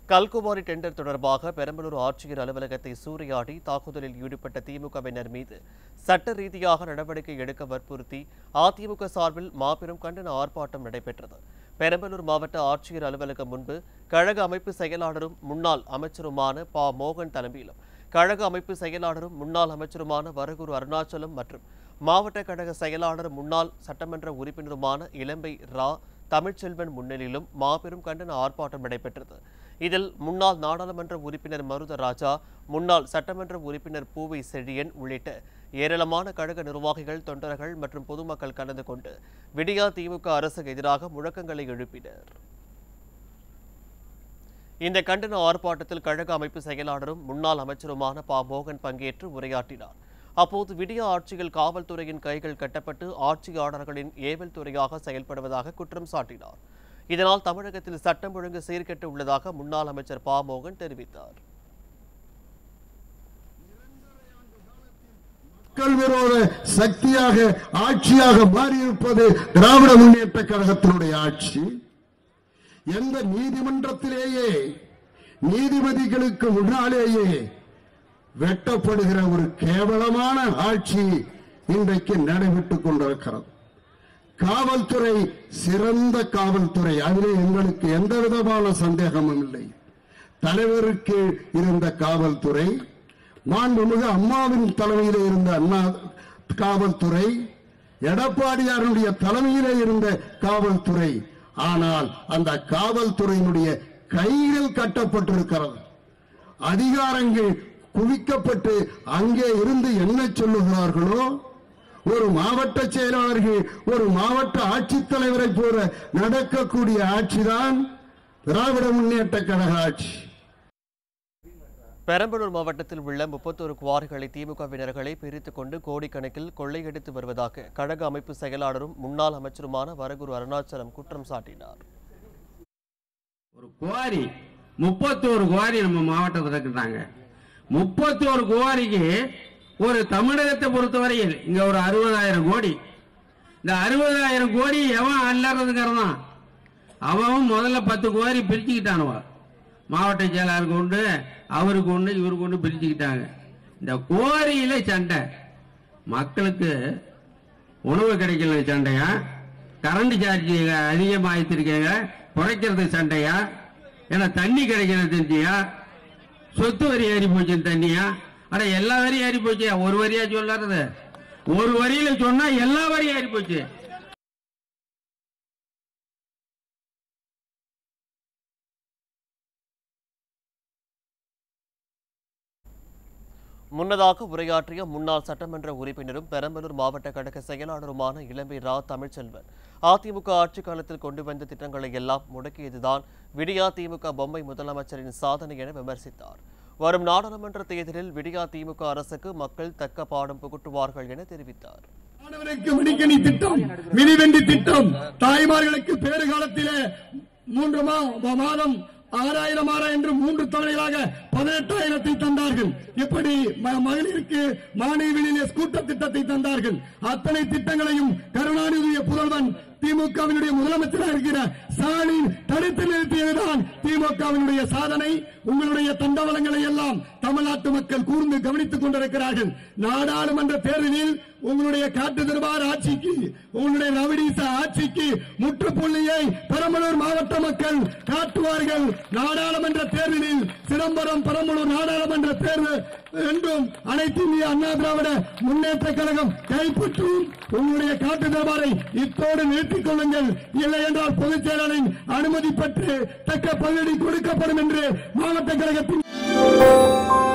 கல்குமாரி tender தொடர்பாக பெரம்பலூர் ஆட்சியர் அலுவலகத்தை சூறையாடி தாக்குதலில் ஈடுபட்ட திமுகவினர் மீது சட்ட ரீதியாக நடவடிக்கை எடுக்க வற்புறுத்தி அதிமுக சார்பில் மாபெரும் கண்டன ஆர்ப்பாட்டம் நடைபெற்றது பெரம்பலூர் மாவட்ட ஆட்சியர் அலுவலகம் முன்பு கழக அமைப்பு செயலாளரும் முன்னாள் அமைச்சருமான ப மோகன் தலைமையிலும் கழக அமைப்பு செயலாளரும் முன்னாள் அமைச்சருமான வரகுரு அருணாச்சலம் மற்றும் மாவட்ட கழக செயலாளர் முன்னாள் சட்டமன்ற உறுப்பினருமான இளம்பை ரா தமிழ்ச்செல்வன் முன்னிலையிலும் மாபெரும் கண்டன ஆர்ப்பாட்டம் நடைபெற்றது இதில் முன்னாள் நாடாளுமன்ற உறுப்பினர் மருத ராஜா முன்னாள் சட்டமன்ற உறுப்பினர் பூவை செழியன் உள்ளிட்ட ஏராளமான கழக நிர்வாகிகள் தொண்டர்கள் மற்றும் பொதுமக்கள் கலந்து கொண்டு விடியா திமுக அரசுக்கு எதிராக முழக்கங்களை எழுப்பினர் இந்த கண்டன ஆர்ப்பாட்டத்தில் கழக அமைப்பு செயலாளரும் முன்னாள் அமைச்சருமான ப மோகன் பங்கேற்று உரையாற்றினார் அப்போது விடிய ஆட்சியில் காவல்துறையின் கைகள் கட்டப்பட்டு ஆட்சியாளர்களின் ஏவல் துறையாக செயல்படுவதாக குற்றம் சாட்டினார் இதனால் தமிழகத்தில் சட்டம் ஒழுங்கு சீர்கெட்டு உள்ளதாக முன்னாள் அமைச்சர் ப மோகன் தெரிவித்தார் மக்கள் விரோத சக்தியாக ஆட்சியாக மாறியிருப்பது திராவிட முன்னேற்ற கழகத்தினுடைய ஆட்சி எந்த நீதிமன்றத்திலேயே நீதிபதிகளுக்கு முன்னாலேயே வெட்டப்படுகிற ஒரு கேவலமான ஆட்சி இன்றைக்கு நடைபெற்றுக் கொண்டிருக்கிறது காவல்துறை சிறந்த காவல்துறை அதிலே எங்களுக்கு எந்த விதமான சந்தேகமும் இல்லை தலைவருக்கு இருந்த காவல்துறை மாண்புமிகு அம்மாவின் தலைமையிலே இருந்த அண்ணா காவல்துறை எடப்பாடியாருடைய தலைமையிலே இருந்த காவல்துறை ஆனால் அந்த காவல்துறையினுடைய கைகள் கட்டப்பட்டிருக்கிறது அதிகாரங்கள் குவிக்கப்பட்டு அங்கே இருந்து என்ன சொல்லுகிறார்களோ ஒரு மாவட்ட செயலாளர்கள் ஒரு மாவட்ட ஆட்சித்தலைவரை போல நடக்கக்கூடிய ஆட்சிதான் திராவிட முன்னேற்ற கழக ஆட்சி பெரம்பலூர் மாவட்டத்தில் உள்ள முப்பத்தொரு குவாரிகளை திமுகவினர்களை பிரித்துக் கொண்டு கோடிக்கணக்கில் கொள்ளையடித்து வருவதாக கழக அமைப்பு செயலாளரும் முன்னாள் அமைச்சருமான வரகுரு அருணாச்சலம் குற்றம் சாட்டினார் ஒரு குவாரி முப்பத்தோரு குவாரி நம்ம மாவட்டத்தில் இருக்கிறாங்க முப்பத்தோரு குவாரிக்கு ஒரு தமிழகத்தை பொறுத்தவரையில் இங்க ஒரு அறுபதாயிரம் கோடி இந்த அறுபதாயிரம் கோடி எவன் அல்லாததுங்கிறதான் அவன் முதல்ல பத்து குவாரி பிரிச்சுக்கிட்டானுவா மாவட்ட செயலாளருக்கு உண்டு அவருக்கு உண்டு இவருக்கு உண்டு பிரிச்சுக்கிட்டாங்க இந்த குவாரியில சண்டை மக்களுக்கு உணவு கிடைக்கல சண்டையா கரண்ட் சார்ஜ் அதிகமாகித்திருக்கீங்க குறைக்கிறதுக்கு சண்டையா ஏன்னா தண்ணி கிடைக்கிறது தெரிஞ்சியா சொத்து வரி ஏறி போச்சு தண்ணியா அட எல்லா வரியும் ஏறி போச்சு ஒரு வரியா சொல்லாதது ஒரு வரியில சொன்னா எல்லா வரியும் ஏறி போச்சு முன்னதாக உரையாற்றிய முன்னாள் சட்டமன்ற உறுப்பினரும் பெரம்பலூர் மாவட்ட கழக செயலாளருமான இளம்பை ரா தமிழ்ச்செல்வன் அதிமுக ஆட்சி காலத்தில் கொண்டு வந்த திட்டங்களை எல்லாம் முடக்கியதுதான் விடியா திமுக பொம்மை முதலமைச்சரின் சாதனை என விமர்சித்தார் வரும் நாடாளுமன்ற தேர்தலில் விடியா திமுக அரசுக்கு மக்கள் தக்க பாடம் புகட்டுவார்கள் என தெரிவித்தார் மாணவருக்கு மடிக்கணி திட்டம் மிதிவண்டி திட்டம் தாய்மார்களுக்கு பேறு காலத்திலே மூன்று மா- மாதம் ஆறாயிரம் ஆறாயிரம் என்று மூன்று தவணைகளாக பதினெட்டாயிரத்தை தந்தார்கள் இப்படி ம- மகளிருக்கு மாணவிகளிலே ஸ்கூட்டர் திட்டத்தை தந்தார்கள் அத்தனை திட்டங்களையும் கருணாநிதிய புதல்வன் திமுகவினுடைய முதலமைச்சராக இருக்கிற ஸ்டாலின் தடுத்து நிறுத்தியதுதான் திமுகவினுடைய சாதனை உங்களுடைய தண்டவளங்களை எல்லாம் தமிழ்நாட்டு மக்கள் கூர்ந்து கவனித்துக் கொண்டிருக்கிறார்கள் நாடாளுமன்ற தேர்தலில் உங்களுடைய காட்டு தர்பார் ஆட்சிக்கு உங்களுடைய ரவிடீச ஆட்சிக்கு முற்றுப்புள்ளியை பெரம்பலூர் மாவட்ட மக்கள் காட்டுவார்கள் நாடாளுமன்ற தேர்தலில் சிதம்பரம் பெரம்பலூர் நாடாளுமன்ற தேர்தல் என்றும் அனைத்து இந்திய அண்ணா திராவிட முன்னேற்ற கழகம் கைப்பற்றும் உங்களுடைய காட்டு தர்பாரை இத்தோடு நிறுத்திக் கொள்ளுங்கள் இல்லை என்றால் பொதுச் செயலாளரின் அனுமதி பெற்று தக்க பதிலடி கொடுக்கப்படும் என்று மாவட்ட கழகத்தின்